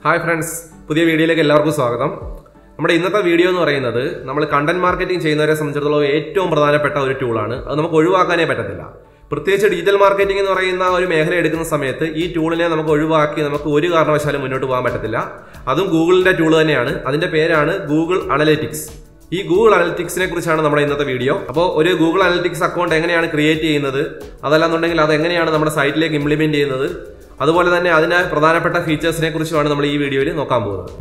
hi friends പുതിയ വീഡിയോയിലേക്ക് എല്ലാവർക്കും സ്വാഗതം നമ്മുടെ ഇന്നത്തെ വീഡിയോ എന്ന് പറയുന്നത് നമ്മൾ കണ്ടന്റ് മാർക്കറ്റിംഗ് ചെയ്യുന്നവരെ സംബന്ധിച്ചിടത്തോളം ഏറ്റവും പ്രധാനപ്പെട്ട ഒരു ടൂളാണ് അത് നമുക്ക് ഒഴിവാക്കാനേ പറ്റത്തില്ല പ്രത്യേകിച്ച് ഡിജിറ്റൽ മാർക്കറ്റിംഗ് എന്ന് പറയുന്ന ഒരു മേഖല എടുക്കുന്ന സമയത്ത് ഈ ടൂളിനെ നമുക്ക് ഒഴിവാക്കി നമുക്ക് ഒരു കാരണവശാലും മുന്നോട്ട് പോകാൻ പറ്റത്തില്ല അതും ഗൂഗിളിന്റെ ടൂൾ തന്നെയാണ് അതിന്റെ പേരാണ് ഗൂഗിൾ അനലിറ്റിക്സ് ഈ ഗൂഗിൾ അനലിറ്റിക്സിനെ കുറിച്ചാണ് നമ്മുടെ ഇന്നത്തെ വീഡിയോ അപ്പോൾ ഒരു ഗൂഗിൾ അനലിറ്റിക്സ് അക്കൗണ്ട് എങ്ങനെയാണ് ക്രിയേറ്റ് ചെയ്യുന്നത് അതല്ലാന്നുണ്ടെങ്കിൽ അത് എങ്ങനെയാണ് നമ്മുടെ സൈറ്റിലേക്ക് ഇംപ്ലിമെന്റ് ചെയ്യുന്നത് അതുപോലെ തന്നെ അതിന് പ്രധാനപ്പെട്ട ഫീച്ചേഴ്സിനെ കുറിച്ചുമാണ് നമ്മൾ ഈ വീഡിയോയിൽ നോക്കാൻ പോകുന്നത്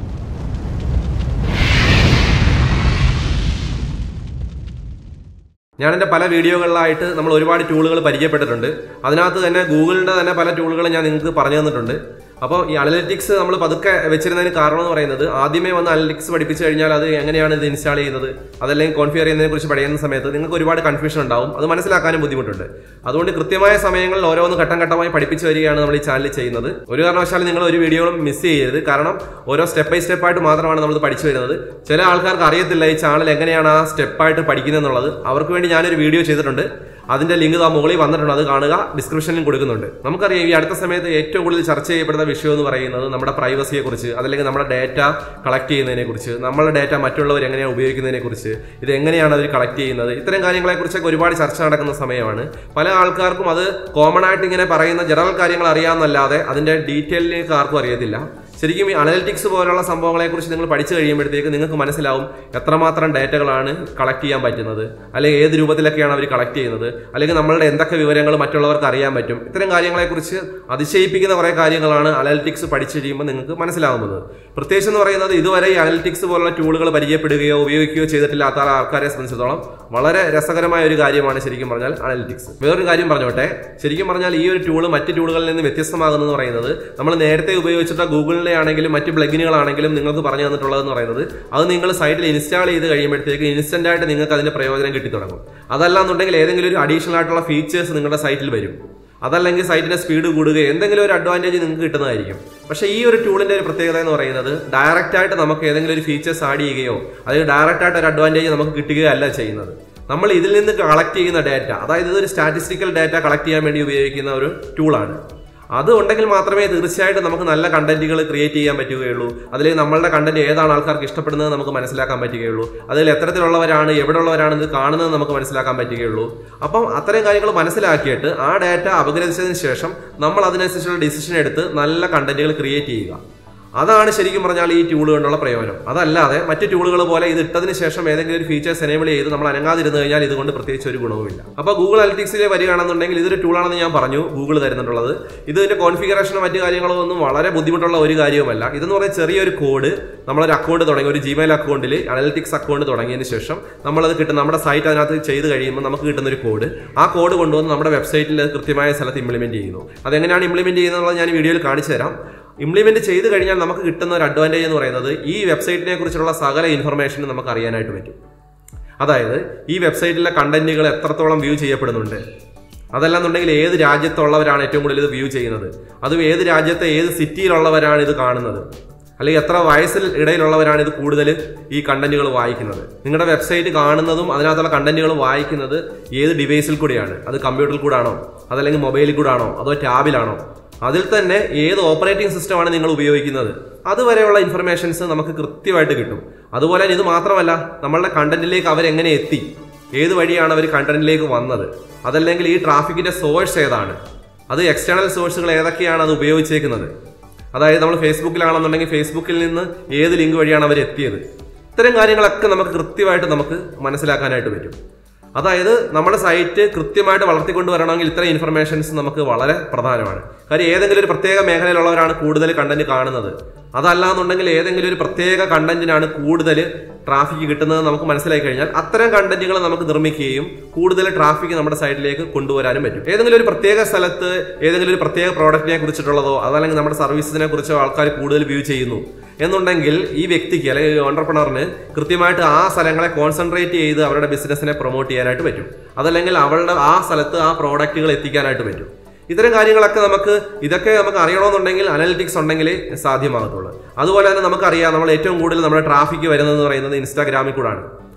ഞാൻ എൻ്റെ പല വീഡിയോകളിലായിട്ട് നമ്മൾ ഒരുപാട് ടൂളുകൾ പരിചയപ്പെട്ടിട്ടുണ്ട് അതിനകത്ത് തന്നെ ഗൂഗിളിൻ്റെ തന്നെ പല ടൂളുകളും ഞാൻ നിങ്ങൾക്ക് പറഞ്ഞു തന്നിട്ടുണ്ട് അപ്പോൾ ഈ അനലിറ്റിക്സ് നമ്മൾ പതുക്കെ വെച്ചിരുന്നതിന് കാരണം എന്ന് പറയുന്നത് ആദ്യമേ വന്ന് അനലിറ്റിക്സ് പഠിപ്പിച്ചു കഴിഞ്ഞാൽ അത് എങ്ങനെയാണ് ഇത് ഇൻസ്റ്റാൾ ചെയ്യുന്നത് അതല്ലെങ്കിൽ കോൺഫിയർ ചെയ്യുന്നതിനെ കുറിച്ച് പഠിക്കുന്ന സമയത്ത് നിങ്ങൾക്ക് ഒരുപാട് കൺഫ്യൂഷൻ ഉണ്ടാവും അത് മനസ്സിലാക്കാനും ബുദ്ധിമുട്ടുണ്ട് അതുകൊണ്ട് കൃത്യമായ സമയങ്ങളിൽ ഓരോന്ന് ഘട്ടം ഘട്ടമായി പഠിപ്പിച്ചു വരികയാണ് നമ്മൾ ഈ ചാനൽ ചെയ്യുന്നത് ഒരു കാരണവശാലും നിങ്ങൾ ഒരു വീഡിയോകളും മിസ് ചെയ്യരുത് കാരണം ഓരോ സ്റ്റെപ്പ് ബൈ സ്റ്റെപ്പ് ആയിട്ട് മാത്രമാണ് നമ്മൾ പഠിച്ചു വരുന്നത് ചില ആൾക്കാർക്ക് അറിയത്തില്ല ഈ ചാനൽ എങ്ങനെയാണ് ആ സ്റ്റെപ്പായിട്ട് പഠിക്കുന്നത് എന്നുള്ളത് അവർക്ക് വേണ്ടി ഞാനൊരു വീഡിയോ ചെയ്തിട്ടുണ്ട് അതിന്റെ ലിങ്ക് ആ മുകളിൽ വന്നിട്ടുണ്ട് അത് കാണുക ഡിസ്ക്രിപ്ഷനിലും കൊടുക്കുന്നുണ്ട് നമുക്കറിയാം ഈ അടുത്ത സമയത്ത് ഏറ്റവും കൂടുതൽ ചർച്ച ചെയ്യപ്പെടുന്ന വിഷയം എന്ന് പറയുന്നത് നമ്മുടെ പ്രൈവസിയെ കുറിച്ച് അതല്ലെങ്കിൽ നമ്മുടെ ഡാറ്റ കളക്ട് ചെയ്യുന്നതിനെ കുറിച്ച് നമ്മുടെ ഡാറ്റ മറ്റുള്ളവർ എങ്ങനെയാണ് ഉപയോഗിക്കുന്നതിനെ കുറിച്ച് ഇത് എങ്ങനെയാണ് അവർ കളക്ട് ചെയ്യുന്നത് ഇത്തരം കാര്യങ്ങളെ കുറിച്ചൊക്കെ ഒരുപാട് ചർച്ച നടക്കുന്ന സമയമാണ് പല ആൾക്കാർക്കും അത് കോമൺ ആയിട്ട് ഇങ്ങനെ പറയുന്ന ജനറൽ കാര്യങ്ങൾ അറിയാമെന്നല്ലാതെ അതിന്റെ ഡീറ്റെയിലേക്ക് ആർക്കും അറിയത്തില്ല ശരിക്കും ഈ അനലിറ്റിക്സ് പോലുള്ള സംഭവങ്ങളെ കുറിച്ച് നിങ്ങൾ പഠിച്ചു കഴിയുമ്പോഴത്തേക്ക് നിങ്ങൾക്ക് മനസ്സിലാവും എത്രമാത്രം ഡാറ്റകളാണ് കളക്ട് ചെയ്യാൻ പറ്റുന്നത് അല്ലെങ്കിൽ ഏത് രൂപത്തിലൊക്കെയാണ് അവർ കളക്ട് ചെയ്യുന്നത് അല്ലെങ്കിൽ നമ്മളുടെ എന്തൊക്കെ വിവരങ്ങൾ മറ്റുള്ളവർക്ക് അറിയാൻ പറ്റും ഇത്തരം കാര്യങ്ങളെക്കുറിച്ച് അതിശയിപ്പിക്കുന്ന കുറേ കാര്യങ്ങളാണ് അനലിറ്റിക്സ് പഠിച്ചു കഴിയുമ്പോൾ നിങ്ങൾക്ക് മനസ്സിലാവുന്നത് പ്രത്യേകിച്ച് എന്ന് പറയുന്നത് ഇതുവരെ ഈ അനലിറ്റിക്സ് പോലുള്ള ടൂളുകൾ പരിചയപ്പെടുകയോ ഉപയോഗിക്കുകയോ ചെയ്തിട്ടില്ലാത്ത ആൾക്കാരെ സംബന്ധിച്ചിടത്തോളം വളരെ രസകരമായ ഒരു കാര്യമാണ് ശരിക്കും പറഞ്ഞാൽ അനലിറ്റിക്സ് വേറൊരു കാര്യം പറഞ്ഞോട്ടെ ശരിക്കും പറഞ്ഞാൽ ഈ ഒരു ടൂള് മറ്റ് ടൂളുകളിൽ നിന്ന് വ്യത്യസ്തമാകുന്നത് പറയുന്നത് നമ്മൾ നേരത്തെ ഉപയോഗിച്ചിട്ട ഗൂഗിളിലെ ആണെങ്കിലും മറ്റ് പ്ലഗിനുകളാണെങ്കിലും നിങ്ങൾക്ക് പറഞ്ഞു തന്നിട്ടുള്ളതെന്ന് പറയുന്നത് അത് നിങ്ങൾ സൈറ്റിൽ ഇൻസ്റ്റാൾ ചെയ്ത് കഴിയുമ്പോഴത്തേക്ക് ഇൻസ്റ്റന്റ് ആയിട്ട് നിങ്ങൾക്ക് അതിന്റെ പ്രയോജനം കിട്ടി തുടങ്ങും അതല്ലാന്നുണ്ടെങ്കിൽ ഏതെങ്കിലും ഒരു അഡീഷണൽ ആയിട്ടുള്ള ഫീച്ചേഴ്സ് നിങ്ങളുടെ സൈറ്റിൽ വരും അതല്ലെങ്കിൽ സൈറ്റിന്റെ സ്പീഡ് കൂടുകയോ എന്തെങ്കിലും ഒരു അഡ്വാൻറ്റേജ് നിങ്ങൾക്ക് കിട്ടുന്നതായിരിക്കും പക്ഷേ ഈ ഒരു ടൂളിന്റെ ഒരു പ്രത്യേകത എന്ന് പറയുന്നത് ഡയറക്റ്റ് ആയിട്ട് നമുക്ക് ഏതെങ്കിലും ഒരു ഫീച്ചേഴ്സ് ആഡ് ചെയ്യുകയോ അല്ലെങ്കിൽ ഡയറക്റ്റ് ആയിട്ട് ഒരു അഡ്വാൻറ്റേജ് നമുക്ക് കിട്ടുകയോ അല്ല ചെയ്യുന്നത് നമ്മൾ ഇതിൽ നിന്ന് കളക്ട് ചെയ്യുന്ന ഡാറ്റ അതായത് ഇതൊരു സ്റ്റാറ്റിസ്റ്റിക്കൽ ഡാറ്റ കളക്ട് ചെയ്യാൻ വേണ്ടി ഉപയോഗിക്കുന്ന ഒരു ടൂളാണ് അത് ഉണ്ടെങ്കിൽ മാത്രമേ തീർച്ചയായിട്ടും നമുക്ക് നല്ല കണ്ടന്റുകൾ ക്രിയേറ്റ് ചെയ്യാൻ പറ്റുകയുള്ളൂ അതിൽ നമ്മളുടെ കണ്ടന്റ് ഏതാണ് ആൾക്കാർക്ക് ഇഷ്ടപ്പെടുന്നത് നമുക്ക് മനസ്സിലാക്കാൻ പറ്റുകയുള്ളൂ അതിൽ എത്തരത്തിലുള്ളവരാണ് എവിടെയുള്ളവരാണ് ഇത് കാണുന്നത് നമുക്ക് മനസ്സിലാക്കാൻ പറ്റുകയുള്ളൂ അപ്പം അത്തരം കാര്യങ്ങൾ മനസ്സിലാക്കിയിട്ട് ആ ഡാറ്റ അപഗ്രഥിച്ചതിന് ശേഷം നമ്മൾ അതിനനുസരിച്ചുള്ള ഡിസിഷൻ എടുത്ത് നല്ല കണ്ടന്റുകൾ ക്രിയേറ്റ് ചെയ്യുക അതാണ് ശരിക്കും പറഞ്ഞാൽ ഈ ടൂൾ കൊണ്ടുള്ള പ്രയോജനം അതല്ലാതെ മറ്റ് ടൂളുകൾ പോലെ ഇത് ഇട്ടതിന് ശേഷം ഏതെങ്കിലും ഒരു ഫീച്ചേഴ്സ് എനേബിൾ ചെയ്ത് നമ്മൾ അനങ്ങാതിരുന്നു കഴിഞ്ഞാൽ ഇതുകൊണ്ട് പ്രത്യേകിച്ച് ഒരു ഗുണവുമില്ല അപ്പോൾ ഗൂഗിൾ അനലിറ്റിക്സിലെ വരികയാണെന്നുണ്ടെങ്കിൽ ഇതൊരു ടൂളാണെന്ന് ഞാൻ പറഞ്ഞു ഗൂഗിൾ തരുന്നുള്ളത് ഇതിന്റെ കോൺഫിഗറേഷനോ മറ്റു കാര്യങ്ങളോ ഒന്നും വളരെ ബുദ്ധിമുട്ടുള്ള ഒരു കാര്യവുമല്ല ഇതെന്ന് പറയുന്ന ചെറിയൊരു കോഡ് നമ്മളൊരു അക്കൗണ്ട് തുടങ്ങി ഒരു ജിമെയിൽ അക്കൗണ്ടിൽ അനലിറ്റിക്സ് അക്കൗണ്ട് തുടങ്ങിയതിന് ശേഷം നമ്മളത് കിട്ടും നമ്മുടെ സൈറ്റ് അതിനകത്ത് ചെയ്ത് കഴിയുമ്പോൾ നമുക്ക് കിട്ടുന്ന ഒരു കോഡ് ആ കോഡ് കൊണ്ടുവന്ന് നമ്മുടെ വെബ്സൈറ്റിൽ കൃത്യമായ സ്ഥലത്ത് ഇംപ്ലിമെന്റ് ചെയ്യുന്നു അതെങ്ങനെയാണ് ഇംപ്ലിമെന്റ് ചെയ്യുന്നത് ഞാൻ ഈ വീഡിയോയിൽ കാണിച്ചു തരാം ഇംപ്ലിമെന്റ് ചെയ്ത് കഴിഞ്ഞാൽ നമുക്ക് കിട്ടുന്ന ഒരു അഡ്വാൻറ്റേജ് എന്ന് പറയുന്നത് ഈ വെബ്സൈറ്റിനെ കുറിച്ചുള്ള സകല ഇൻഫർമേഷനും നമുക്ക് അറിയാനായിട്ട് പറ്റും അതായത് ഈ വെബ്സൈറ്റിലെ കണ്ടന്റുകൾ എത്രത്തോളം വ്യൂ ചെയ്യപ്പെടുന്നുണ്ട് അതല്ലാന്നുണ്ടെങ്കിൽ ഏത് രാജ്യത്തുള്ളവരാണ് ഏറ്റവും കൂടുതൽ ഇത് വ്യൂ ചെയ്യുന്നത് അതും ഏത് രാജ്യത്തെ ഏത് സിറ്റിയിലുള്ളവരാണ് ഇത് കാണുന്നത് അല്ലെങ്കിൽ എത്ര വയസ്സിൽ ഇടയിലുള്ളവരാണ് ഇത് കൂടുതൽ ഈ കണ്ടന്റുകൾ വായിക്കുന്നത് നിങ്ങളുടെ വെബ്സൈറ്റ് കാണുന്നതും അതിനകത്തുള്ള കണ്ടന്റുകൾ വായിക്കുന്നത് ഏത് ഡിവൈസിൽ കൂടെയാണ് അത് കമ്പ്യൂട്ടറിൽ കൂടാണോ അതല്ലെങ്കിൽ മൊബൈലിൽ കൂടാണോ അതോ ടാബിലാണോ അതിൽ തന്നെ ഏത് ഓപ്പറേറ്റിംഗ് സിസ്റ്റമാണ് നിങ്ങൾ ഉപയോഗിക്കുന്നത് അതുവരെയുള്ള ഇൻഫർമേഷൻസ് നമുക്ക് കൃത്യമായിട്ട് കിട്ടും അതുപോലെ ഇത് മാത്രമല്ല നമ്മളുടെ കണ്ടന്റിലേക്ക് അവരെങ്ങനെ എത്തി ഏത് വഴിയാണ് അവർ കണ്ടന്റിലേക്ക് വന്നത് അതല്ലെങ്കിൽ ഈ ട്രാഫിക്കിന്റെ സോഴ്സ് ഏതാണ് അത് എക്സ്റ്റേണൽ സോഴ്സുകൾ ഏതൊക്കെയാണ് അത് ഉപയോഗിച്ചേക്കുന്നത് അതായത് നമ്മൾ ഫേസ്ബുക്കിലാണെന്നുണ്ടെങ്കിൽ ഫേസ്ബുക്കിൽ നിന്ന് ഏത് ലിങ്ക് വഴിയാണ് അവർ എത്തിയത് ഇത്തരം കാര്യങ്ങളൊക്കെ നമുക്ക് കൃത്യമായിട്ട് നമുക്ക് മനസ്സിലാക്കാനായിട്ട് പറ്റും അതായത് നമ്മുടെ സൈറ്റ് കൃത്യമായിട്ട് വളർത്തിക്കൊണ്ട് വരണമെങ്കിൽ ഇത്തരം ഇൻഫർമേഷൻസ് നമുക്ക് വളരെ പ്രധാനമാണ് കാര്യം ഏതെങ്കിലും ഒരു പ്രത്യേക മേഖലയിലുള്ളവരാണ് കൂടുതൽ കണ്ടന്റ് കാണുന്നത് അതല്ല എന്നുണ്ടെങ്കിൽ ഏതെങ്കിലും ഒരു പ്രത്യേക കണ്ടന്റിനാണ് കൂടുതൽ ട്രാഫിക് കിട്ടുന്നത് നമുക്ക് മനസ്സിലാക്കി കഴിഞ്ഞാൽ അത്തരം കണ്ടന്റുകൾ നമുക്ക് നിർമ്മിക്കുകയും കൂടുതൽ ട്രാഫിക് നമ്മുടെ സൈറ്റിലേക്ക് കൊണ്ടുവരാനും പറ്റും ഏതെങ്കിലും ഒരു പ്രത്യേക സ്ഥലത്ത് ഏതെങ്കിലും ഒരു പ്രത്യേക പ്രോഡക്റ്റിനെ കുറിച്ചിട്ടുള്ളതോ അതല്ലെങ്കിൽ നമ്മുടെ സർവീസിനെ കുറിച്ചോ ആൾക്കാർ കൂടുതൽ വ്യൂ ചെയ്യുന്നു എന്നുണ്ടെങ്കിൽ ഈ വ്യക്തിക്ക് അല്ലെങ്കിൽ ഓണ്ടർപ്രണറിന് കൃത്യമായിട്ട് ആ സ്ഥലങ്ങളെ കോൺസെൻട്രേറ്റ് ചെയ്ത് അവരുടെ ബിസിനസ്സിനെ പ്രൊമോട്ട് ചെയ്യാനായിട്ട് പറ്റും അതല്ലെങ്കിൽ അവളുടെ ആ സ്ഥലത്ത് ആ പ്രോഡക്റ്റുകൾ എത്തിക്കാനായിട്ട് പറ്റും ഇത്തരം കാര്യങ്ങളൊക്കെ നമുക്ക് ഇതൊക്കെ നമുക്ക് അറിയണമെന്നുണ്ടെങ്കിൽ അനലിറ്റിക്സ് ഉണ്ടെങ്കിലേ സാധ്യമാകത്തുള്ളൂ അതുപോലെ തന്നെ നമുക്കറിയാം നമ്മൾ ഏറ്റവും കൂടുതൽ നമ്മുടെ ട്രാഫിക് വരുന്നതെന്ന് പറയുന്നത് ഇൻസ്റ്റാഗ്രാമിൽ കൂടാണ്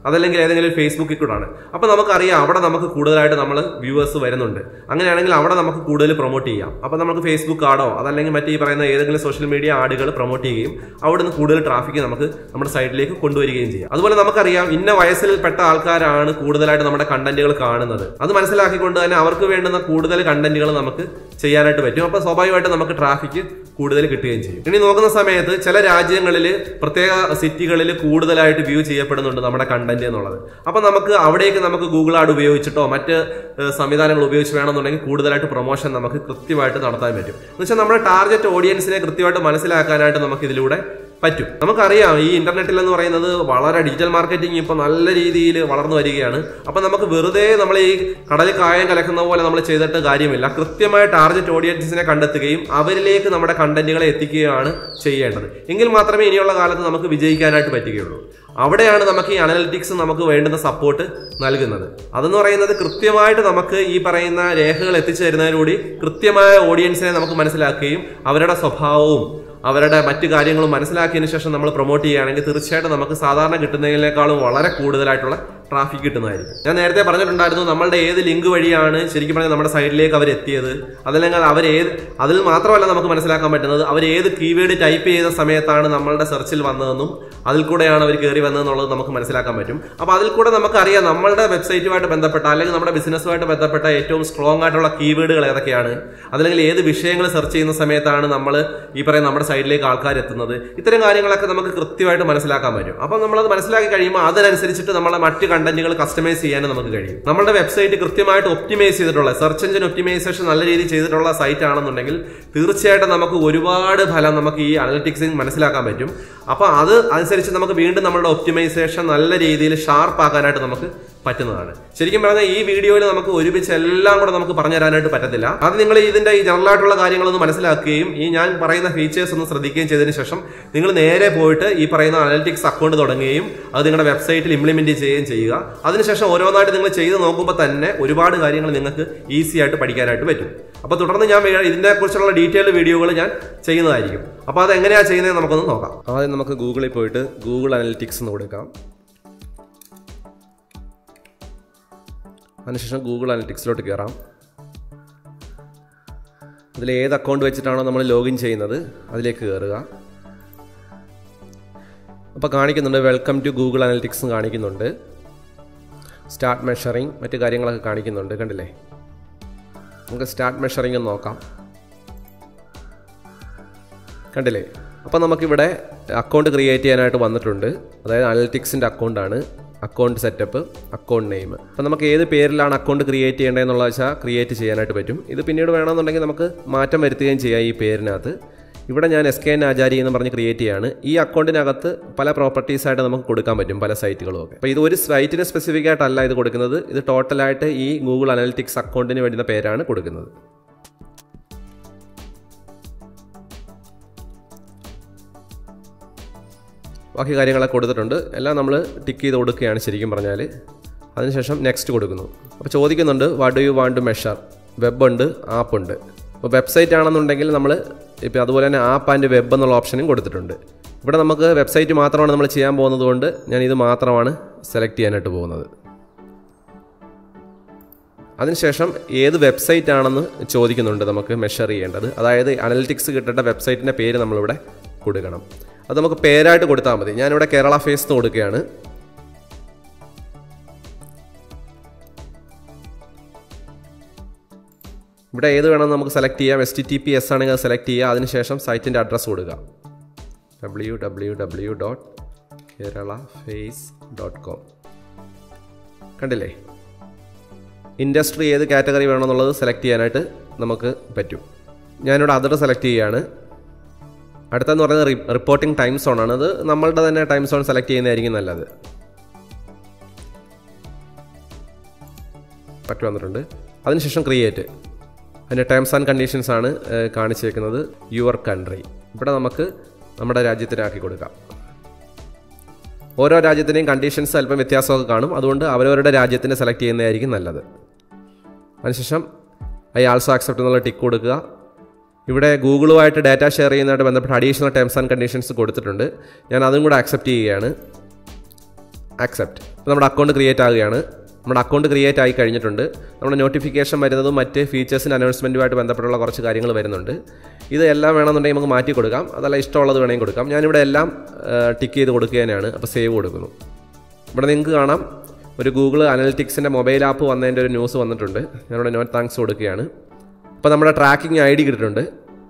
അതല്ലെങ്കിൽ ഏതെങ്കിലും ഒരു ഫേസ്ബുക്കിൽ കൂടാണ് അപ്പോൾ നമുക്കറിയാം അവിടെ നമുക്ക് കൂടുതലായിട്ട് നമ്മൾ വ്യൂവേഴ്സ് വരുന്നുണ്ട് അങ്ങനെയാണെങ്കിൽ അവിടെ നമുക്ക് കൂടുതൽ പ്രൊമോട്ട് ചെയ്യാം അപ്പോൾ നമുക്ക് ഫേസ്ബുക്ക് ആഡോ അതല്ലെങ്കിൽ മറ്റേ ഈ പറയുന്ന ഏതെങ്കിലും സോഷ്യൽ മീഡിയ ആഡുകൾ പ്രൊമോട്ട് ചെയ്യുകയും അവിടെ നിന്ന് കൂടുതൽ ട്രാഫിക് നമുക്ക് നമ്മുടെ സൈറ്റിലേക്ക് കൊണ്ടുവരികയും ചെയ്യാം അതുപോലെ നമുക്കറിയാം ഇന്ന വയസ്സിൽപ്പെട്ട ആൾക്കാരാണ് കൂടുതലായിട്ട് നമ്മുടെ കണ്ടന്റുകൾ കാണുന്നത് അത് മനസ്സിലാക്കിക്കൊണ്ട് തന്നെ അവർക്ക് വേണ്ടുന്ന കൂടുതൽ കണ്ടന്റുകൾ നമുക്ക് ചെയ്യാനായിട്ട് പറ്റും അപ്പോൾ സ്വാഭാവികമായിട്ട് നമുക്ക് ട്രാഫിക് കൂടുതൽ കിട്ടുകയും ചെയ്യും ഇനി നോക്കുന്ന സമയത്ത് ചില രാജ്യങ്ങളിൽ പ്രത്യേക സിറ്റികളിൽ കൂടുതലായിട്ട് വ്യൂ ചെയ്യപ്പെടുന്നുണ്ട് നമ്മുടെ കണ്ടന്റ് എന്നുള്ളത് അപ്പോൾ നമുക്ക് അവിടേക്ക് നമുക്ക് ഗൂഗിൾ ആഡ് ഉപയോഗിച്ചിട്ടോ മറ്റ് ഏഹ്, സംവിധാനങ്ങൾ ഉപയോഗിച്ച് വേണമെന്നുണ്ടെങ്കിൽ കൂടുതലായിട്ട് പ്രൊമോഷൻ നമുക്ക് കൃത്യമായിട്ട് നടത്താൻ പറ്റും എന്ന് വെച്ചാൽ നമ്മുടെ ടാർഗറ്റ് ഓഡിയൻസിനെ കൃത്യമായിട്ട് മനസ്സിലാക്കാനായിട്ട് നമുക്ക് ഇതിലൂടെ പറ്റും നമുക്കറിയാം ഈ ഇന്റർനെറ്റിൽ എന്ന് പറയുന്നത് വളരെ ഡിജിറ്റൽ മാർക്കറ്റിംഗ് ഇപ്പോൾ നല്ല രീതിയിൽ വളർന്നു വരികയാണ് അപ്പം നമുക്ക് വെറുതെ നമ്മൾ ഈ കടലിൽ കായം കലക്കുന്ന പോലെ നമ്മൾ ചെയ്തിട്ട് കാര്യമില്ല കൃത്യമായ ടാർഗറ്റ് ഓഡിയൻസിനെ കണ്ടെത്തുകയും അവരിലേക്ക് നമ്മുടെ കണ്ടന്റുകളെ എത്തിക്കുകയാണ് ചെയ്യേണ്ടത് എങ്കിൽ മാത്രമേ ഇനിയുള്ള കാലത്ത് നമുക്ക് വിജയിക്കാനായിട്ട് പറ്റുകയുള്ളൂ അവിടെയാണ് നമുക്ക് ഈ അനലിറ്റിക്സ് നമുക്ക് വേണ്ടുന്ന സപ്പോർട്ട് നൽകുന്നത് അതെന്ന് പറയുന്നത് കൃത്യമായിട്ട് നമുക്ക് ഈ പറയുന്ന രേഖകൾ എത്തിച്ചു തരുന്നതിലൂടെ കൃത്യമായ ഓഡിയൻസിനെ നമുക്ക് മനസ്സിലാക്കുകയും അവരുടെ സ്വഭാവവും അവരുടെ മറ്റു കാര്യങ്ങളും മനസ്സിലാക്കിയതിനു ശേഷം നമ്മൾ പ്രൊമോട്ട് ചെയ്യുകയാണെങ്കിൽ തീർച്ചയായിട്ടും നമുക്ക് സാധാരണ കിട്ടുന്നതിനേക്കാളും വളരെ കൂടുതലായിട്ടുള്ള ട്രാഫിക് കിട്ടുന്നതായിരിക്കും ഞാൻ നേരത്തെ പറഞ്ഞിട്ടുണ്ടായിരുന്നു നമ്മളുടെ ഏത് ലിങ്ക് വഴിയാണ് ശരിക്കും പറഞ്ഞാൽ നമ്മുടെ സൈഡിലേക്ക് അവർ എത്തിയത് അതല്ലെങ്കിൽ അവർ ഏത് അതിൽ മാത്രമല്ല നമുക്ക് മനസ്സിലാക്കാൻ പറ്റുന്നത് അവർ ഏത് കീവേഡ് ടൈപ്പ് ചെയ്ത സമയത്താണ് നമ്മളുടെ സെർച്ചിൽ വന്നതെന്നും അതിൽ കൂടെയാണ് അവർ കയറി വന്നതെന്നുള്ളത് നമുക്ക് മനസ്സിലാക്കാൻ പറ്റും അപ്പോൾ അതിൽ കൂടെ നമുക്കറിയാം നമ്മളുടെ വെബ്സൈറ്റുമായിട്ട് ബന്ധപ്പെട്ട അല്ലെങ്കിൽ നമ്മുടെ ബിസിനസ്സുമായിട്ട് ബന്ധപ്പെട്ട ഏറ്റവും സ്ട്രോങ് ആയിട്ടുള്ള കീവേഡുകൾ ഏതൊക്കെയാണ് അതല്ലെങ്കിൽ ഏത് വിഷയങ്ങൾ സെർച്ച് ചെയ്യുന്ന സമയത്താണ് നമ്മൾ ഈ പറയുന്ന നമ്മുടെ സൈഡിലേക്ക് ആൾക്കാർ എത്തുന്നത് ഇത്തരം കാര്യങ്ങളൊക്കെ നമുക്ക് കൃത്യമായിട്ട് മനസ്സിലാക്കാൻ പറ്റും അപ്പോൾ നമ്മളത് മനസ്സിലാക്കി കഴിയുമ്പോൾ അതിനനുസരിച്ചിട്ട് നമ്മളെ മറ്റ് കണ്ടന്റുകൾ കസ്റ്റമൈസ് ചെയ്യാനും നമുക്ക് കഴിയും നമ്മുടെ വെബ്സൈറ്റ് കൃത്യമായിട്ട് ഒപ്റ്റിമൈസ് ചെയ്തിട്ടുള്ള സെർച്ച് എഞ്ചിൻ ഒപ്റ്റിമൈസേഷൻ നല്ല രീതിയിൽ ചെയ്തിട്ടുള്ള സൈറ്റ് ആണെന്നുണ്ടെങ്കിൽ തീർച്ചയായിട്ടും നമുക്ക് ഒരുപാട് ഫലം നമുക്ക് ഈ അനലിറ്റിക്സിൽ മനസ്സിലാക്കാൻ പറ്റും അപ്പോൾ അത് അനുസരിച്ച് നമുക്ക് വീണ്ടും നമ്മുടെ ഒപ്റ്റിമൈസേഷൻ നല്ല രീതിയിൽ ഷാർപ്പ് ആക്കാനായിട്ട് നമുക്ക് പറ്റുന്നതാണ് ശരിക്കും പറഞ്ഞാൽ ഈ വീഡിയോയിൽ നമുക്ക് ഒരുമിച്ച് എല്ലാം കൂടെ നമുക്ക് പറഞ്ഞു തരാനായിട്ട് പറ്റത്തില്ല അത് നിങ്ങൾ ഇതിന്റെ ഈ ജനറൽ ആയിട്ടുള്ള കാര്യങ്ങളൊന്ന് മനസ്സിലാക്കുകയും ഈ ഞാൻ പറയുന്ന ഫീച്ചേഴ്സ് ഒന്ന് ശ്രദ്ധിക്കുകയും ചെയ്തതിന് ശേഷം നിങ്ങൾ നേരെ പോയിട്ട് ഈ പറയുന്ന അനലിറ്റിക്സ് അക്കൗണ്ട് തുടങ്ങുകയും അത് നിങ്ങളുടെ വെബ്സൈറ്റിൽ ഇംപ്ലിമെന്റ് ചെയ്യുകയും ചെയ്യുക അതിനുശേഷം ഓരോന്നായിട്ട് നിങ്ങൾ ചെയ്ത് നോക്കുമ്പോൾ തന്നെ ഒരുപാട് കാര്യങ്ങൾ നിങ്ങൾക്ക് ഈസി ആയിട്ട് പഠിക്കാനായിട്ട് പറ്റും അപ്പോൾ തുടർന്ന് ഞാൻ വേ- ഇതിനെ കുറിച്ചുള്ള ഡീറ്റെയിൽഡ് വീഡിയോകൾ ഞാൻ ചെയ്യുന്നതായിരിക്കും അപ്പോൾ അത് എങ്ങനെയാണ് ചെയ്യുന്നത് നമുക്കൊന്ന് നോക്കാം ആദ്യം നമുക്ക് ഗൂഗിളിൽ പോയിട്ട് ഗൂഗിൾ അനലിറ്റിക്സ് എന്ന് കൊടുക്കാം അതിനുശേഷം ഗൂഗിൾ അനലിറ്റിക്സിലോട്ട് കയറാം അതിൽ ഏത് അക്കൗണ്ട് വെച്ചിട്ടാണോ നമ്മൾ ലോഗിൻ ചെയ്യുന്നത് അതിലേക്ക് കയറുക അപ്പോൾ കാണിക്കുന്നുണ്ട് വെൽക്കം ടു ഗൂഗിൾ അനലിറ്റിക്സ് കാണിക്കുന്നുണ്ട് സ്റ്റാർട്ട് മെഷറിങ് മറ്റു കാര്യങ്ങളൊക്കെ കാണിക്കുന്നുണ്ട് കണ്ടില്ലേ നമുക്ക് സ്റ്റാർട്ട് മെഷറിങ് ഒന്ന് നോക്കാം കണ്ടില്ലേ അപ്പോൾ നമുക്കിവിടെ അക്കൗണ്ട് ക്രിയേറ്റ് ചെയ്യാനായിട്ട് വന്നിട്ടുണ്ട് അതായത് അനലിറ്റിക്സിൻ്റെ അക്കൗണ്ടാണ് അക്കൗണ്ട് സെറ്റപ്പ് അക്കൗണ്ട് നെയിം അപ്പോൾ നമുക്ക് ഏത് പേരിലാണ് അക്കൗണ്ട് ക്രിയേറ്റ് ചെയ്യേണ്ടതെന്നുള്ള വെച്ചാൽ ക്രിയേറ്റ് ചെയ്യാനായിട്ട് പറ്റും ഇത് പിന്നീട് വേണമെന്നുണ്ടെങ്കിൽ നമുക്ക് മാറ്റം വരുത്തുകയും ചെയ്യാം ഈ പേരിനകത്ത് ഇവിടെ ഞാൻ എസ് കെ എൻ ആചാരി എന്ന് പറഞ്ഞ് ക്രിയേറ്റ് ചെയ്യാണ് ഈ അക്കൗണ്ടിനകത്ത് പല പ്രോപ്പർട്ടീസ് ആയിട്ട് നമുക്ക് കൊടുക്കാൻ പറ്റും പല സൈറ്റുകളും ഒക്കെ അപ്പോൾ ഇത് ഒരു സൈറ്റിന് സ്പെസിഫിക് ആയിട്ടല്ല ഇത് കൊടുക്കുന്നത് ഇത് ടോട്ടലായിട്ട് ഈ ഗൂഗിൾ അനലിറ്റിക്സ് അക്കൗണ്ടിന് വേണ്ടുന്ന പേരാണ് കൊടുക്കുന്നത് ബാക്കി കാര്യങ്ങളൊക്കെ കൊടുത്തിട്ടുണ്ട് എല്ലാം നമ്മൾ ടിക്ക് ചെയ്ത് കൊടുക്കുകയാണ് ശരിക്കും പറഞ്ഞാൽ അതിനുശേഷം നെക്സ്റ്റ് കൊടുക്കുന്നു അപ്പോൾ ചോദിക്കുന്നുണ്ട് what do you want to measure web ഉണ്ട് ആപ്പ് ഉണ്ട് അപ്പോൾ വെബ്സൈറ്റ് ആണെന്നുണ്ടെങ്കിൽ നമ്മൾ ഇപ്പോൾ അതുപോലെ തന്നെ ആപ്പ് ആൻഡ് വെബ് എന്നുള്ള ഓപ്ഷനും കൊടുത്തിട്ടുണ്ട് ഇവിടെ നമുക്ക് വെബ്സൈറ്റ് മാത്രമാണ് നമ്മൾ ചെയ്യാൻ പോകുന്നത് കൊണ്ട് ഞാൻ ഇത് മാത്രമാണ് സെലക്ട് ചെയ്യാനായിട്ട് പോകുന്നത് അതിനുശേഷം ഏത് വെബ്സൈറ്റ് ആണെന്ന് ചോദിക്കുന്നുണ്ട് നമുക്ക് മെഷർ ചെയ്യേണ്ടത് അതായത് അനലിറ്റിക്സ് കിട്ടേണ്ട വെബ്സൈറ്റിൻ്റെ പേര് നമ്മളിവിടെ കൊടുക്കണം അത് നമുക്ക് പേരായിട്ട് കൊടുത്താൽ മതി ഞാനിവിടെ കേരള ഫേസ് എന്ന് കൊടുക്കുകയാണ് ഇവിടെ ഏത് വേണമെന്ന് നമുക്ക് സെലക്ട് ചെയ്യാം S T T P S ആണെങ്കിൽ അത് സെലക്ട് ചെയ്യുക അതിനുശേഷം സൈറ്റിൻ്റെ അഡ്രസ്സ് കൊടുക്കുക W W W dot Kerala face dot com കണ്ടില്ലേ ഇൻഡസ്ട്രി ഏത് കാറ്റഗറി വേണമെന്നുള്ളത് സെലക്ട് ചെയ്യാനായിട്ട് നമുക്ക് പറ്റും ഞാനിവിടെ അതർ സെലക്ട് ചെയ്യുകയാണ് അടുത്തെന്ന് പറയുന്നത് റിപ്പോർട്ടിംഗ് ടൈം സോൺ ആണ് അത് നമ്മളുടെ തന്നെ ടൈം സോൺ സെലക്ട് ചെയ്യുന്നതായിരിക്കും നല്ലത് പറ്റു വന്നിട്ടുണ്ട് അതിനുശേഷം ക്രിയേറ്റ് അതിൻ്റെ ടേംസ് ആൻഡ് കണ്ടീഷൻസ് ആണ് ഏഹ്, കാണിച്ചേക്കുന്നത് യുവർ കൺട്രി ഇവിടെ നമുക്ക് നമ്മുടെ രാജ്യത്തിനാക്കി കൊടുക്കാം ഓരോ രാജ്യത്തിൻ്റെയും കണ്ടീഷൻസ് അല്പം വ്യത്യാസമൊക്കെ കാണും അതുകൊണ്ട് അവരവരുടെ രാജ്യത്തിനെ സെലക്ട് ചെയ്യുന്നതായിരിക്കും നല്ലത് അതിനുശേഷം ഐ ആൾസോ ആക്സെപ്റ്റ് എന്നുള്ള ടിക്ക് കൊടുക്കുക ഇവിടെ ഗൂഗിളുമായിട്ട് ഡാറ്റ ഷെയർ ചെയ്യുന്നതായിട്ട് ബന്ധപ്പെട്ട അഡീഷണൽ ടേംസ് ആൻഡ് കണ്ടീഷൻസ് കൊടുത്തിട്ടുണ്ട് ഞാൻ അതും കൂടെ ആക്സെപ്റ്റ് ചെയ്യുകയാണ് ആക്സെപ്റ്റ് നമ്മുടെ അക്കൗണ്ട് ക്രിയേറ്റ് ആകുകയാണ് നമ്മുടെ അക്കൗണ്ട് ക്രിയേറ്റ് ആയി കഴിഞ്ഞിട്ടുണ്ട് നമ്മുടെ നോട്ടിഫിക്കേഷൻ വരുന്നതും മറ്റ് ഫീച്ചേഴ്സിൻ്റെ അനൗൺസ്മെൻറ്റുമായിട്ട് ബന്ധപ്പെട്ടുള്ള കുറച്ച് കാര്യങ്ങൾ വരുന്നുണ്ട് ഇത് എല്ലാം വേണമെന്നുണ്ടെങ്കിൽ നമുക്ക് മാറ്റി കൊടുക്കാം അതല്ല ഇഷ്ടമുള്ളത് വേണമെങ്കിൽ കൊടുക്കാം ഞാനിവിടെ എല്ലാം ടിക്ക് ചെയ്ത് കൊടുക്കുക തന്നെയാണ് അപ്പോൾ സേവ് കൊടുക്കുന്നു ഇവിടെ നിങ്ങൾക്ക് കാണാം ഒരു ഗൂഗിൾ അനലിറ്റിക്സിൻ്റെ മൊബൈൽ ആപ്പ് വന്നതിൻ്റെ ഒരു ന്യൂസ് വന്നിട്ടുണ്ട് ഞാനിവിടെ നോട്ട് താങ്ക്സ് കൊടുക്കുകയാണ് അപ്പോൾ നമ്മുടെ ട്രാക്കിംഗ് ഐ ഡി കിട്ടിയിട്ടുണ്ട്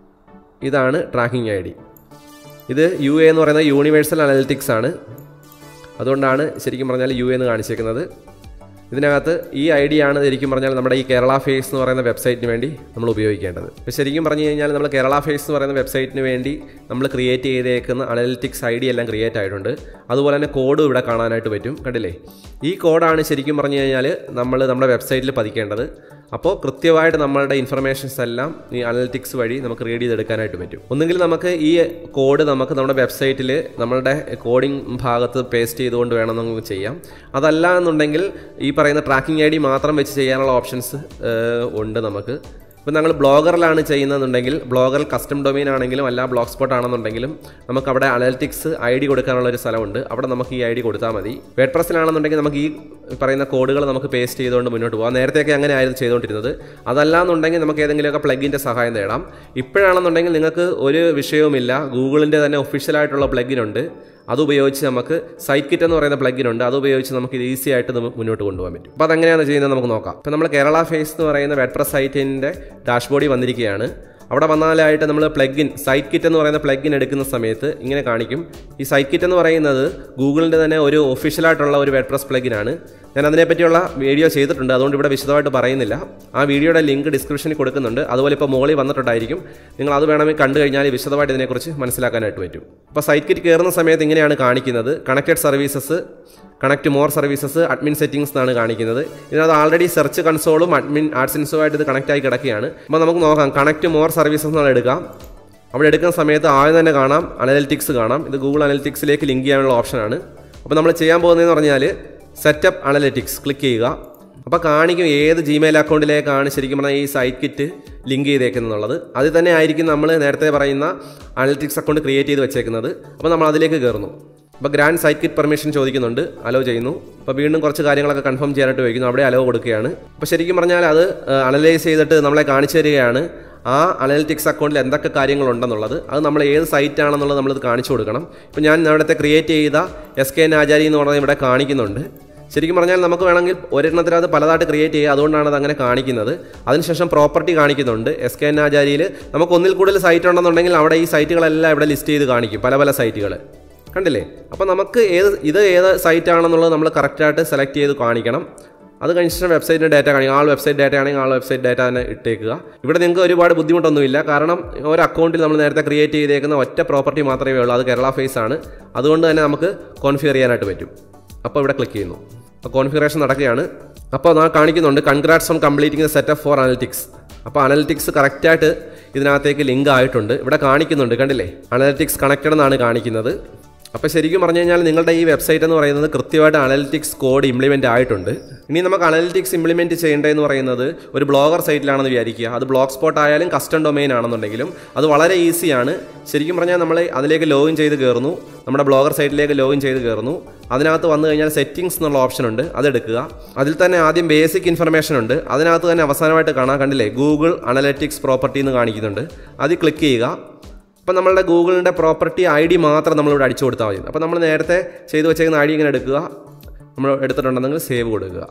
ഇതാണ് ട്രാക്കിംഗ് ഐ ഡി ഇത് യു എ എന്ന് പറയുന്നത് യൂണിവേഴ്സൽ അനലിറ്റിക്സ് ആണ് അതുകൊണ്ടാണ് ശരിക്കും പറഞ്ഞാൽ യു എന്ന് കാണിച്ചേക്കുന്നത് ഇതിനകത്ത് ഈ ഐ ഡി ആണ് ശരിക്കും പറഞ്ഞാൽ നമ്മുടെ ഈ കേരള ഫേസ് എന്ന് പറയുന്ന വെബ്സൈറ്റിന് വേണ്ടി നമ്മൾ ഉപയോഗിക്കേണ്ടത് ഇപ്പോൾ ശരിക്കും പറഞ്ഞു കഴിഞ്ഞാൽ നമ്മൾ കേരള ഫേസ് എന്ന് പറയുന്ന വെബ്സൈറ്റിന് വേണ്ടി നമ്മൾ ക്രിയേറ്റ് ചെയ്തേക്കുന്ന അനലിറ്റിക്സ് ഐ ഡി എല്ലാം ക്രിയേറ്റ് ആയിട്ടുണ്ട് അതുപോലെ തന്നെ കോഡും ഇവിടെ കാണാനായിട്ട് പറ്റും കണ്ടില്ലേ ഈ കോഡാണ് ശരിക്കും പറഞ്ഞു കഴിഞ്ഞാൽ നമ്മൾ നമ്മുടെ വെബ്സൈറ്റിൽ പതിക്കേണ്ടത് അപ്പോൾ കൃത്യമായിട്ട് നമ്മളുടെ ഇൻഫർമേഷൻസ് എല്ലാം ഈ അനലിറ്റിക്സ് വഴി നമുക്ക് റീഡ് ചെയ്തെടുക്കാനായിട്ട് പറ്റും ഒന്നുകിൽ നമുക്ക് ഈ കോഡ് നമുക്ക് നമ്മുടെ വെബ്സൈറ്റിൽ നമ്മളുടെ കോഡിംഗ് ഭാഗത്ത് പേസ്റ്റ് ചെയ്തുകൊണ്ട് വേണം നമുക്ക് ചെയ്യാം അതല്ല എന്നുണ്ടെങ്കിൽ ഈ പറയുന്ന ട്രാക്കിംഗ് ഐ ഡി മാത്രം വെച്ച് ചെയ്യാനുള്ള ഓപ്ഷൻസ് ഉണ്ട് നമുക്ക് ഇപ്പം ഞങ്ങൾ ബ്ലോഗറിലാണ് ചെയ്യുന്നതെന്നുണ്ടെങ്കിൽ ബ്ലോഗറിൽ കസ്റ്റം ഡൊമൈൻ ആണെങ്കിലും അല്ല ബ്ലോഗ് സ്പോട്ട് ആണെന്നുണ്ടെങ്കിലും നമുക്ക് അവിടെ അനലിറ്റിക്സ് ഐ ഡി കൊടുക്കാനുള്ള ഒരു സ്ഥലമുണ്ട് അവിടെ നമുക്ക് ഈ ഐ ഡി കൊടുത്താൽ മതി വേഡ് പ്രസ്സിലാണെന്നുണ്ടെങ്കിൽ നമുക്ക് ഈ പറയുന്ന കോഡുകൾ നമുക്ക് പേസ്റ്റ് ചെയ്തുകൊണ്ട് മുന്നോട്ട് പോകാം നേരത്തെയൊക്കെ അങ്ങനെ ആയിരുന്നു ചെയ്തുകൊണ്ടിരുന്നത് അതല്ല എന്നുണ്ടെങ്കിൽ നമുക്ക് ഏതെങ്കിലുമൊക്കെ പ്ലഗിൻ്റെ സഹായം തേടാം ഇപ്പോഴാണെന്നുണ്ടെങ്കിൽ നിങ്ങൾക്ക് ഒരു വിഷയവുമില്ല ഗൂഗിളിൻ്റെ തന്നെ ഒഫീഷ്യലായിട്ടുള്ള പ്ലഗിൻ ഉണ്ട് അതുപയോഗിച്ച് നമുക്ക് സൈറ്റ് കിറ്റ് എന്ന് പറയുന്ന പ്ലഗിൻ ഉണ്ട് അത് ഉപയോഗിച്ച് നമുക്ക് ഇത് ഈസി ആയിട്ട് നമുക്ക് മുന്നോട്ട് കൊണ്ടുപോകാൻ പറ്റും അപ്പോൾ അതെങ്ങനെയാണ് ചെയ്യുന്നത് നമുക്ക് നോക്കാം ഇപ്പോൾ നമ്മൾ കേരള ഫേസ് എന്ന് പറയുന്ന വെഡ്പ്രസ് സൈറ്റിൻ്റെ ഡാഷ്ബോർഡിൽ വന്നിരിക്കുകയാണ് അവിടെ വന്നാലായിട്ട് നമ്മൾ പ്ലഗിൻ സൈറ്റ് കിറ്റ് എന്ന് പറയുന്ന പ്ലഗിൻ എടുക്കുന്ന സമയത്ത് ഇങ്ങനെ കാണിക്കും ഈ സൈറ്റ് കിറ്റ് എന്ന് പറയുന്നത് ഗൂഗിളിൻ്റെ തന്നെ ഒരു ഒഫീഷ്യലായിട്ടുള്ള ഒരു വെഡ്പ്രസ് പ്ലഗിനാണ് ഞാൻ അതിനെപ്പറ്റിയുള്ള വീഡിയോ ചെയ്തിട്ടുണ്ട് അതുകൊണ്ട് ഇവിടെ വിശദമായിട്ട് പറയുന്നില്ല ആ വീഡിയോയുടെ ലിങ്ക് ഡിസ്ക്രിപ്ഷനിൽ കൊടുക്കുന്നുണ്ട് അതുപോലെ ഇപ്പോൾ മുകളിൽ വന്നിട്ടുണ്ടായിരിക്കും നിങ്ങൾ അത് വേണമെങ്കിൽ കണ്ടു കഴിഞ്ഞാൽ വിശദമായിട്ട് ഇതിനെക്കുറിച്ച് മനസ്സിലാക്കാനായിട്ട് പറ്റും അപ്പോൾ സൈറ്റ് കിറ്റ് കയറുന്ന സമയത്ത് ഇങ്ങനെയാണ് കാണിക്കുന്നത് connected services connect more services admin settings എന്നാണ് കാണിക്കുന്നത് ഇതിനകത്ത് ആൾറെഡി സെർച്ച് കൺസോളും അഡ്മിൻ ആഡ്സൻസുമായിട്ട് ഇത് കണക്റ്റ് ആയി കിടക്കുകയാണ് അപ്പോൾ നമുക്ക് നോക്കാം കണക്ട് മോർ സർവീസസ് എന്നുള്ള എടുക്കാം അവിടെ എടുക്കുന്ന സമയത്ത് ആദ്യം തന്നെ കാണാം അനലിറ്റിക്സ് കാണാം ഇത് ഗൂഗിൾ അനലിറ്റിക്സിലേക്ക് ലിങ്ക് ചെയ്യാനുള്ള ഓപ്ഷനാണ് അപ്പോൾ നമ്മൾ ചെയ്യാൻ പോകുന്നതെന്ന് പറഞ്ഞാൽ സെറ്റപ്പ് അനലിറ്റിക്സ് ക്ലിക്ക് ചെയ്യുക അപ്പോൾ കാണിക്കും ഏത് ജിമെയിൽ അക്കൗണ്ടിലേക്കാണ് ശരിക്കും പറഞ്ഞാൽ ഈ സൈറ്റ് കിറ്റ് ലിങ്ക് ചെയ്തേക്കുന്നുള്ളത് അതിൽ തന്നെ ആയിരിക്കും നമ്മൾ നേരത്തെ പറയുന്ന അനലിറ്റിക്സ് അക്കൗണ്ട് ക്രിയേറ്റ് ചെയ്ത് വെച്ചേക്കുന്നത് അപ്പോൾ നമ്മൾ അതിലേക്ക് കയറുന്നു അപ്പോൾ ഗ്രാൻഡ് സൈറ്റ് കിറ്റ് പെർമിഷൻ ചോദിക്കുന്നുണ്ട് അലോ ചെയ്യുന്നു അപ്പോൾ വീണ്ടും കുറച്ച് കാര്യങ്ങളൊക്കെ കൺഫേം ചെയ്യാനായിട്ട് ചോദിക്കുന്നു അവിടെ അലോ കൊടുക്കുകയാണ് അപ്പോൾ ശരിക്കും പറഞ്ഞാൽ അത് അനലൈസ് ചെയ്തിട്ട് നമ്മളെ കാണിച്ചു തരികയാണ് ആ അനലിറ്റിക്സ് അക്കൗണ്ടിൽ എന്തൊക്കെ കാര്യങ്ങളുണ്ടെന്നുള്ളത് അത് നമ്മൾ ഏത് സൈറ്റ് ആണെന്നുള്ളത് നമ്മളിത് കാണിച്ചു കൊടുക്കണം ഇപ്പോൾ ഞാൻ അവിടുത്തെ ക്രിയേറ്റ് ചെയ്ത എസ് കെ എൻ ആചാരി എന്ന് പറഞ്ഞത് ഇവിടെ കാണിക്കുന്നുണ്ട് ശരിക്കും പറഞ്ഞാൽ നമുക്ക് വേണമെങ്കിൽ ഒരെണ്ണത്തിനകത്ത് പലതായിട്ട് ക്രിയേറ്റ് ചെയ്യുക അതുകൊണ്ടാണ് അത് അങ്ങനെ കാണിക്കുന്നത് അതിനുശേഷം പ്രോപ്പർട്ടി കാണിക്കുന്നുണ്ട് എസ് കെ എൻ ആചാരിയിൽ നമുക്ക് ഒന്നിൽ കൂടുതൽ സൈറ്റ് ഉണ്ടെന്നുണ്ടെങ്കിൽ അവിടെ ഈ സൈറ്റുകളെല്ലാം ഇവിടെ ലിസ്റ്റ് ചെയ്ത് കാണിക്കും പല പല സൈറ്റുകൾ കണ്ടില്ലേ അപ്പോൾ നമുക്ക് ഏത് ഇത് ഏത് സൈറ്റ് ആണെന്നുള്ളത് നമ്മൾ കറക്റ്റായിട്ട് സെലക്ട് ചെയ്ത് കാണിക്കണം അത് കഴിഞ്ഞ ശേഷം വെബ്സൈറ്റിൻ്റെ ഡാറ്റ കാണിക്കും ആൾ വെബ്സൈറ്റ് ഡാറ്റ ആണെങ്കിൽ ആൾ വെബ്സൈറ്റ് ഡാറ്റ തന്നെ ഇട്ടേക്കുക ഇവിടെ നിങ്ങൾക്ക് ഒരുപാട് ബുദ്ധിമുട്ടൊന്നുമില്ല കാരണം ഒരു അക്കൗണ്ടിൽ നമ്മൾ നേരത്തെ ക്രിയേറ്റ് ചെയ്തേക്കുന്ന ഒറ്റ പ്രോപ്പർട്ടി മാത്രമേ ഉള്ളൂ അത് കേരള ഫേസ് ആണ് അതുകൊണ്ട് തന്നെ നമുക്ക് കോൺഫിഗർ ചെയ്യാനായിട്ട് പറ്റും അപ്പോൾ ഇവിടെ ക്ലിക്ക് ചെയ്യുന്നു അപ്പോൾ കോൺഫിഗറേഷൻ നടക്കുകയാണ് അപ്പോൾ നാ കാണിക്കുന്നുണ്ട് congrats on completing the setup for analytics അപ്പോൾ അനലിറ്റിക്സ് കറക്റ്റായിട്ട് ഇതിനകത്തേക്ക് ലിങ്ക് ആയിട്ടുണ്ട് ഇവിടെ കാണിക്കുന്നുണ്ട് കണ്ടില്ലേ അനലിറ്റിക്സ് കണക്റ്റഡ് എന്നാണ് കാണിക്കുന്നത് അപ്പോൾ ശരിക്കും പറഞ്ഞു കഴിഞ്ഞാൽ നിങ്ങളുടെ ഈ വെബ്സൈറ്റ് എന്ന് പറയുന്നത് കൃത്യമായിട്ട് അനലിറ്റിക്സ് കോഡ് ഇംപ്ലിമെൻ്റ് ആയിട്ടുണ്ട് ഇനി നമുക്ക് അനലിറ്റിക്സ് ഇംപ്ലിമെൻറ്റ് ചെയ്യേണ്ടതെന്ന് പറയുന്നത് ഒരു ബ്ലോഗർ സൈറ്റിലാണെന്ന് വിചാരിക്കുക അത് ബ്ലോഗ് സ്പോട്ട് ആയാലും കസ്റ്റം ഡൊമൈൻ ആണെന്നുണ്ടെങ്കിലും അത് വളരെ ഈസിയാണ് ശരിക്കും പറഞ്ഞാൽ നമ്മൾ അതിലേക്ക് ലോഗിൻ ചെയ്ത് കയറുന്നു നമ്മുടെ ബ്ലോഗർ സൈറ്റിലേക്ക് ലോഗിൻ ചെയ്ത് കയറുന്നു അതിനകത്ത് വന്നു കഴിഞ്ഞാൽ സെറ്റിംഗ്സ് എന്നുള്ള ഓപ്ഷൻ ഉണ്ട് അതെടുക്കുക അതിൽ തന്നെ ആദ്യം ബേസിക് ഇൻഫർമേഷൻ ഉണ്ട് അതിനകത്ത് തന്നെ അവസാനമായിട്ട് കാണാൻ കണ്ടില്ലേ ഗൂഗിൾ അനലറ്റിക്സ് പ്രോപ്പർട്ടി എന്ന് കാണിക്കുന്നുണ്ട് അതിൽ ക്ലിക്ക് ചെയ്യുക അപ്പോൾ നമ്മളുടെ ഗൂഗിളിൻ്റെ പ്രോപ്പർട്ടി ഐ ഡി മാത്രം നമ്മളിവിടെ അടിച്ചു കൊടുത്താൽ മതി അപ്പോൾ നമ്മൾ നേരത്തെ ചെയ്തു വെച്ചേക്കുന്ന ഐ ഡി ഇങ്ങനെ എടുക്കുക നമ്മൾ എടുത്തിട്ടുണ്ടെങ്കിൽ സേവ് കൊടുക്കുക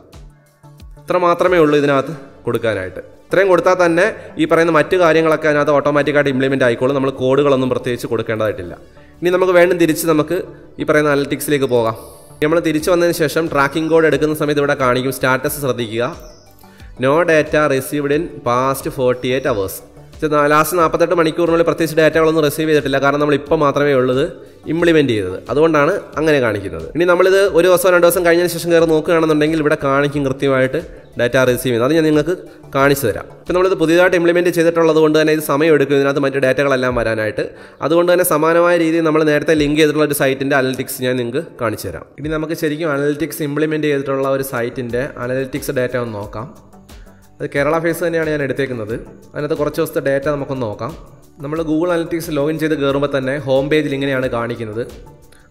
ഇത്ര മാത്രമേ ഉള്ളൂ ഇതിനകത്ത് കൊടുക്കാനായിട്ട് ഇത്രയും കൊടുത്താൽ തന്നെ ഈ പറയുന്ന മറ്റു കാര്യങ്ങളൊക്കെ അതിനകത്ത് ഓട്ടോമാറ്റിക്കായിട്ട് ഇംപ്ലിമെൻ്റ് ആയിക്കോളും നമ്മൾ കോഡുകളൊന്നും പ്രത്യേകിച്ച് കൊടുക്കേണ്ടതായിട്ടില്ല ഇനി നമുക്ക് വീണ്ടും തിരിച്ച് നമുക്ക് ഈ പറയുന്ന അനലിറ്റിക്സിലേക്ക് പോകാം നമ്മൾ തിരിച്ചു വന്നതിന് ശേഷം ട്രാക്കിംഗ് കോഡ് എടുക്കുന്ന സമയത്ത് ഇവിടെ കാണിക്കും സ്റ്റാറ്റസ് ശ്രദ്ധിക്കുക no data received in past forty eight hours last നാൽപ്പത്തെട്ട് മണിക്കൂറിനുള്ളിൽ പ്രത്യേകിച്ച് ഡാറ്റകളൊന്നും റിസീവ് ചെയ്തിട്ടില്ല കാരണം നമ്മൾ ഇപ്പോൾ മാത്രമേ ഉള്ളത് ഇംപ്ലിമെൻറ്റ് ചെയ്തത് അതുകൊണ്ടാണ് അങ്ങനെ കാണിക്കുന്നത് ഇനി നമ്മളിത് ഒരു ദിവസം രണ്ട് ദിവസം കഴിഞ്ഞതിന് ശേഷം കയറി നോക്കുകയാണെന്നുണ്ടെങ്കിൽ ഇവിടെ കാണിക്കും കൃത്യമായിട്ട് ഡാറ്റ റിസീവ് ചെയ്യുന്നത് അത് ഞാൻ നിങ്ങൾക്ക് കാണിച്ചു തരാം ഇപ്പം നമ്മളിത് പുതിയതായിട്ട് ഇംപ്ലിമെൻറ്റ് ചെയ്തിട്ടുള്ളത് കൊണ്ട് തന്നെ ഇത് സമയം എടുക്കും ഇതിനകത്ത് മറ്റ് ഡാറ്റകളെല്ലാം വരാനായിട്ട് അതുകൊണ്ട് തന്നെ സമാനമായ രീതിയിൽ നമ്മൾ നേരത്തെ ലിങ്ക് ചെയ്തിട്ടുള്ള ഒരു സൈറ്റിൻ്റെ അനലിറ്റിക്സ് ഞാൻ നിങ്ങൾക്ക് കാണിച്ചു തരാം ഇനി നമുക്ക് ശരിക്കും അനലിറ്റിക്സ് ഇംപ്ലിമെൻറ്റ് ചെയ്തിട്ടുള്ള ഒരു സൈറ്റിൻ്റെ അനലിറ്റിക്സ് ഡാറ്റ ഒന്ന് നോക്കാം അത് കേരള ഫേസ് തന്നെയാണ് ഞാൻ എടുത്തേക്കുന്നത് അതിനകത്ത് കുറച്ച് ദിവസത്തെ ഡാറ്റ നമുക്കൊന്ന് നോക്കാം നമ്മൾ ഗൂഗിൾ അനലിറ്റിക്സ് ലോഗിൻ ചെയ്ത് കയറുമ്പോൾ തന്നെ ഹോം പേജിൽ ഇങ്ങനെയാണ് കാണിക്കുന്നത്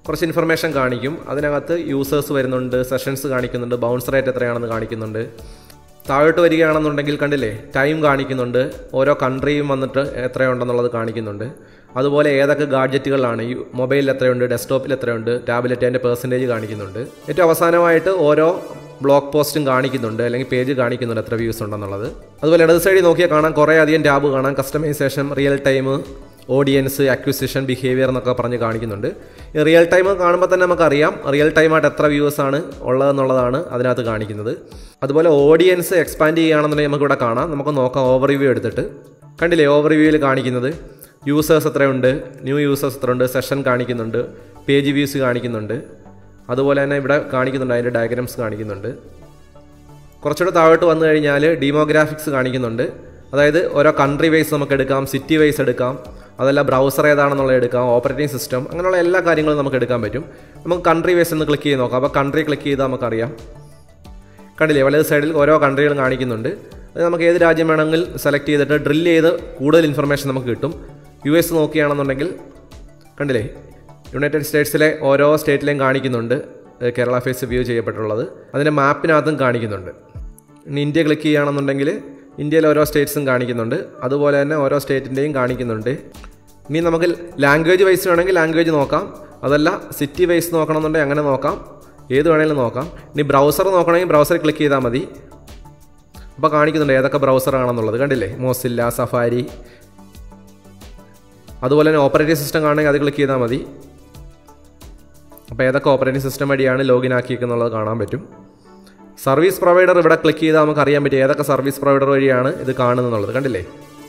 കുറച്ച് ഇൻഫർമേഷൻ കാണിക്കും അതിനകത്ത് യൂസേഴ്സ് വരുന്നുണ്ട് സെഷൻസ് കാണിക്കുന്നുണ്ട് ബൗൺസ് റേറ്റ് എത്രയാണെന്ന് കാണിക്കുന്നുണ്ട് താഴോട്ട് വരികയാണെന്നുണ്ടെങ്കിൽ കണ്ടില്ലേ ടൈം കാണിക്കുന്നുണ്ട് ഓരോ കൺട്രിയും വന്നിട്ട് എത്രയുണ്ടെന്നുള്ളത് കാണിക്കുന്നുണ്ട് അതുപോലെ ഏതൊക്കെ ഗാഡ്ജറ്റുകളാണ് ഈ മൊബൈലിൽ എത്രയുണ്ട് ഡെസ്ക്ടോപ്പിൽ എത്രയുണ്ട് ടാബ്ലറ്റ് അതിൻ്റെ പെർസെൻറ്റേജ് കാണിക്കുന്നുണ്ട് ഏറ്റവും അവസാനമായിട്ട് ഓരോ ബ്ലോഗ് പോസ്റ്റും കാണിക്കുന്നുണ്ട് അല്ലെങ്കിൽ പേജ് കാണിക്കുന്നുണ്ട് എത്ര വ്യൂസ് ഉണ്ടെന്നുള്ളത് അതുപോലെ ഇടത് സൈഡിൽ നോക്കിയാൽ കാണാം കുറേ അധികം ടാബ് കാണാം customisation real time audience acquisition behaviour എന്നൊക്കെ പറഞ്ഞ് കാണിക്കുന്നുണ്ട് ഈ റിയൽ ടൈം കാണുമ്പോൾ തന്നെ നമുക്കറിയാം റിയൽ ടൈമായിട്ട് എത്ര വ്യൂവേഴ്സ് ആണ് ഉള്ളതെന്നുള്ളതാണ് അതിനകത്ത് കാണിക്കുന്നത് അതുപോലെ ഓഡിയൻസ് എക്സ്പാൻഡ് ചെയ്യുകയാണെന്നുണ്ടെങ്കിൽ നമുക്കിവിടെ കാണാം നമുക്ക് നോക്കാം ഓവർ റിവ്യൂ എടുത്തിട്ട് കണ്ടില്ലേ ഓവർ റിവ്യൂവിൽ കാണിക്കുന്നത് യൂസേഴ്സ് എത്രയുണ്ട് ന്യൂ യൂസേഴ്സ് എത്രയുണ്ട് സെഷൻ കാണിക്കുന്നുണ്ട് പേജ് വ്യൂസ് കാണിക്കുന്നുണ്ട് അതുപോലെ തന്നെ ഇവിടെ കാണിക്കുന്നുണ്ട് അതിൻ്റെ ഡയഗ്രാംസ് കാണിക്കുന്നുണ്ട് കുറച്ചുകൂടെ താഴോട്ട് വന്നു കഴിഞ്ഞാൽ ഡീമോഗ്രാഫിക്സ് കാണിക്കുന്നുണ്ട് അതായത് ഓരോ കൺട്രി വൈസ് നമുക്ക് എടുക്കാം സിറ്റി വൈസ് എടുക്കാം അതല്ല ബ്രൗസർ ഏതാണെന്നുള്ളത് എടുക്കാം ഓപ്പറേറ്റിംഗ് സിസ്റ്റം അങ്ങനെയുള്ള എല്ലാ കാര്യങ്ങളും നമുക്ക് എടുക്കാൻ പറ്റും നമുക്ക് കൺട്രി വൈസ് ഒന്ന് ക്ലിക്ക് ചെയ്ത് നോക്കാം അപ്പോൾ കൺട്രി ക്ലിക്ക് ചെയ്താൽ നമുക്കറിയാം കണ്ടില്ലേ വലത് സൈഡിൽ ഓരോ കൺട്രികളും കാണിക്കുന്നുണ്ട് അത് നമുക്ക് ഏത് രാജ്യം വേണമെങ്കിൽ സെലക്ട് ചെയ്തിട്ട് ഡ്രിൽ ചെയ്ത് കൂടുതൽ ഇൻഫർമേഷൻ നമുക്ക് കിട്ടും യു എസ് നോക്കുകയാണെന്നുണ്ടെങ്കിൽ കണ്ടില്ലേ യുണൈറ്റഡ് സ്റ്റേറ്റ്സിലെ ഓരോ സ്റ്റേറ്റിലെയും കാണിക്കുന്നുണ്ട് ഏഹ് കേരള ഫേസ് വ്യൂ ചെയ്യപ്പെട്ടുള്ളത് അതിൻ്റെ മാപ്പിനകത്തും കാണിക്കുന്നുണ്ട് ഇനി ഇന്ത്യ ക്ലിക്ക് ചെയ്യുകയാണെന്നുണ്ടെങ്കിൽ ഇന്ത്യയിലെ ഓരോ സ്റ്റേറ്റ്സും കാണിക്കുന്നുണ്ട് അതുപോലെ തന്നെ ഓരോ സ്റ്റേറ്റിൻ്റെയും കാണിക്കുന്നുണ്ട് ഇനി നമുക്ക് ലാംഗ്വേജ് വൈസ് വേണമെങ്കിൽ ലാംഗ്വേജ് നോക്കാം അതല്ല സിറ്റി വൈസ് നോക്കണമെന്നുണ്ടെങ്കിൽ അങ്ങനെ നോക്കാം ഏത് വേണമെങ്കിലും നോക്കാം ഇനി ബ്രൗസർ നോക്കണമെങ്കിൽ ബ്രൗസർ ക്ലിക്ക് ചെയ്താൽ മതി അപ്പോൾ കാണിക്കുന്നുണ്ട് ഏതൊക്കെ ബ്രൗസർ ആണെന്നുള്ളത് കണ്ടില്ലേ മോസില്ല സഫാരി അതുപോലെ തന്നെ ഓപ്പറേറ്റിംഗ് സിസ്റ്റം കാണണമെങ്കിൽ അത് ക്ലിക്ക് ചെയ്താൽ മതി അപ്പോൾ ഏതൊക്കെ ഓപ്പറേറ്റിംഗ് സിസ്റ്റം വഴിയാണ് ലോഗിൻ ആക്കിയിരിക്കുന്നുള്ളത് കാണാൻ പറ്റും സർവീസ് പ്രൊവൈഡർ ഇവിടെ ക്ലിക്ക് ചെയ്താൽ നമുക്ക് അറിയാൻ പറ്റും ഏതൊക്കെ സർവീസ് പ്രൊവൈഡർ വഴിയാണ് ഇത് കാണുന്നുള്ളത് കണ്ടില്ലേ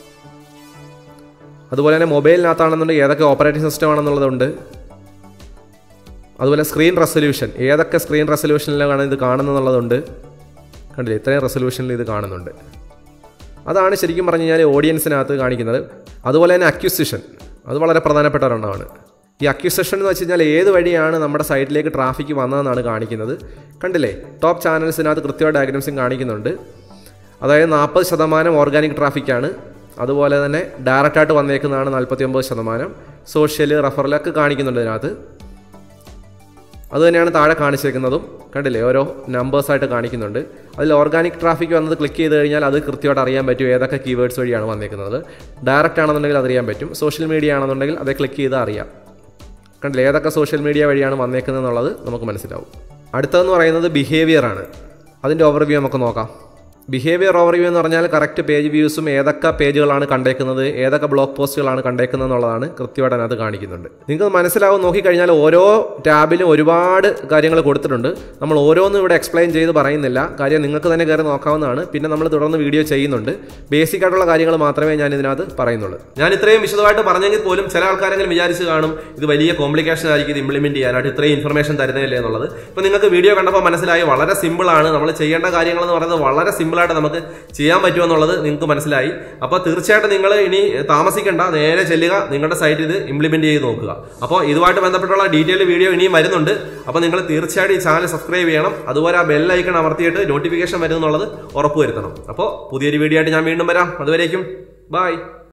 അതുപോലെ തന്നെ മൊബൈലിനകത്താണെന്നുണ്ടെങ്കിൽ ഏതൊക്കെ ഓപ്പറേറ്റിംഗ് സിസ്റ്റം ആണെന്നുള്ളതുണ്ട് അതുപോലെ സ്ക്രീൻ റെസൊല്യൂഷൻ ഏതൊക്കെ സ്ക്രീൻ റെസൊല്യൂഷനിലാണ് ഇത് കാണുന്നതെന്നുള്ളതുണ്ട് കണ്ടില്ലേ ഇത്രയും റെസൊല്യൂഷനിൽ ഇത് കാണുന്നുണ്ട് അതാണ് ശരിക്കും പറഞ്ഞു കഴിഞ്ഞാൽ ഓഡിയൻസിനകത്ത് കാണിക്കുന്നത് അതുപോലെ തന്നെ അക്യൂസിഷൻ അത് വളരെ പ്രധാനപ്പെട്ട ഒരെണ്ണമാണ് ഈ അക്യൂസിഷൻ എന്ന് വെച്ച് കഴിഞ്ഞാൽ ഏത് വഴിയാണ് നമ്മുടെ സൈറ്റിലേക്ക് ട്രാഫിക് വന്നതെന്നാണ് കാണിക്കുന്നത് കണ്ടില്ലേ ടോപ്പ് ചാനൽസിനകത്ത് കൃത്യമായ ഡയഗ്രാംസും കാണിക്കുന്നുണ്ട് അതായത് നാൽപ്പത് ശതമാനം ഓർഗാനിക് ട്രാഫിക്കാണ് അതുപോലെ തന്നെ ഡയറക്റ്റായിട്ട് വന്നേക്കുന്നതാണ് നാൽപ്പത്തി ഒമ്പത് ശതമാനം സോഷ്യൽ റഫറലൊക്കെ കാണിക്കുന്നുണ്ട് ഇതിനകത്ത് അത് തന്നെയാണ് താഴെ കാണിച്ചേക്കുന്നതും കണ്ടില്ലേ ഓരോ നമ്പേഴ്സായിട്ട് കാണിക്കുന്നുണ്ട് അതിൽ ഓർഗാനിക് ട്രാഫിക് വന്നത് ക്ലിക്ക് ചെയ്ത് കഴിഞ്ഞാൽ അത് കൃത്യമായിട്ട് അറിയാൻ പറ്റും ഏതൊക്കെ കീവേഡ്സ് വഴിയാണ് വന്നേക്കുന്നത് ഡയറക്റ്റ് ആണെന്നുണ്ടെങ്കിൽ അതറിയാൻ പറ്റും സോഷ്യൽ മീഡിയ ആണെന്നുണ്ടെങ്കിൽ അത് ക്ലിക്ക് ചെയ്താൽ അറിയാം കണ്ടില്ലേ ഏതൊക്കെ സോഷ്യൽ മീഡിയ വഴിയാണ് വന്നേക്കുന്നത് എന്നുള്ളത് നമുക്ക് മനസ്സിലാവും അടുത്തതെന്ന് പറയുന്നത് ബിഹേവിയർ ആണ് അതിൻ്റെ ഓവർവ്യൂ നമുക്ക് നോക്കാം ബിഹേവിയർ ഓവർവ്യൂ എന്ന് പറഞ്ഞാൽ കറക്റ്റ് പേജ് വ്യൂസും ഏതൊക്കെ പേജുകളാണ് കണ്ടേക്കുന്നത് ഏതൊക്കെ ബ്ലോഗ് പോസ്റ്റുകളാണ് കണ്ടേക്കുന്നത് എന്നുള്ളതാണ് കൃത്യമായിട്ട് അതിനകത്ത് കാണിക്കുന്നുണ്ട് നിങ്ങൾക്ക് മനസ്സിലാവും നോക്കിക്കഴിഞ്ഞാൽ ഓരോ ടാബിലും ഒരുപാട് കാര്യങ്ങൾ കൊടുത്തിട്ടുണ്ട് നമ്മൾ ഓരോന്നും ഇവിടെ എക്സ്പ്ലെയിൻ ചെയ്ത് പറയുന്നില്ല കാര്യം നിങ്ങൾക്ക് തന്നെ കയറി നോക്കാവുന്നതാണ് പിന്നെ നമ്മൾ തുടർന്ന് വീഡിയോ ചെയ്യുന്നുണ്ട് ബേസിക് ആയിട്ടുള്ള കാര്യങ്ങൾ മാത്രമേ ഞാൻ ഇതിനകത്ത് പറയുന്നുള്ളൂ ഞാൻ ഇത്രയും വിശദമായിട്ട് പറഞ്ഞെങ്കിൽ പോലും ചില ആൾക്കാരെങ്കിലും വിചാരിച്ച് കാണും ഇത് വലിയ കോംപ്ലിക്കേഷൻ ആയിരിക്കും ഇത് ഇംപ്ലിമെന്റ് ചെയ്യാനായിട്ട് ഇത്രയും ഇൻഫർമേഷൻ തരുന്നില്ലേ എന്നുള്ളത് ഇപ്പൊ നിങ്ങൾക്ക് വീഡിയോ കണ്ടപ്പോൾ മനസ്സിലായി വളരെ സിമ്പിൾ ആണ് നമ്മൾ ചെയ്യേണ്ട കാര്യങ്ങൾ എന്ന് പറയുന്നത് വളരെ സിമ്പിൾ ആയിട്ട് നമുക്ക് ചെയ്യാൻ പറ്റുമെന്നുള്ളത് നിങ്ങൾക്ക് മനസ്സിലായി അപ്പോൾ തീർച്ചയായിട്ടും നിങ്ങൾ ഇനി താമസിക്കേണ്ട നേരെ ചെല്ലുക നിങ്ങളുടെ സൈറ്റ് ഇത് ഇംപ്ലിമെന്റ് ചെയ്ത് നോക്കുക അപ്പോൾ ഇതുമായിട്ട് ബന്ധപ്പെട്ടുള്ള ഡീറ്റെയിൽ വീഡിയോ ഇനിയും വരുന്നുണ്ട് അപ്പോൾ നിങ്ങൾ തീർച്ചയായിട്ടും ഈ ചാനൽ സബ്സ്ക്രൈബ് ചെയ്യണം അതുപോലെ ആ ബെൽ ഐക്കൺ അമർത്തിയിട്ട് നോട്ടിഫിക്കേഷൻ വരുന്നുള്ളത് ഉറപ്പുവരുത്തണം അപ്പോൾ പുതിയൊരു വീഡിയോ ആയിട്ട് ഞാൻ വീണ്ടും വരാം അതുവരേക്കും ബൈ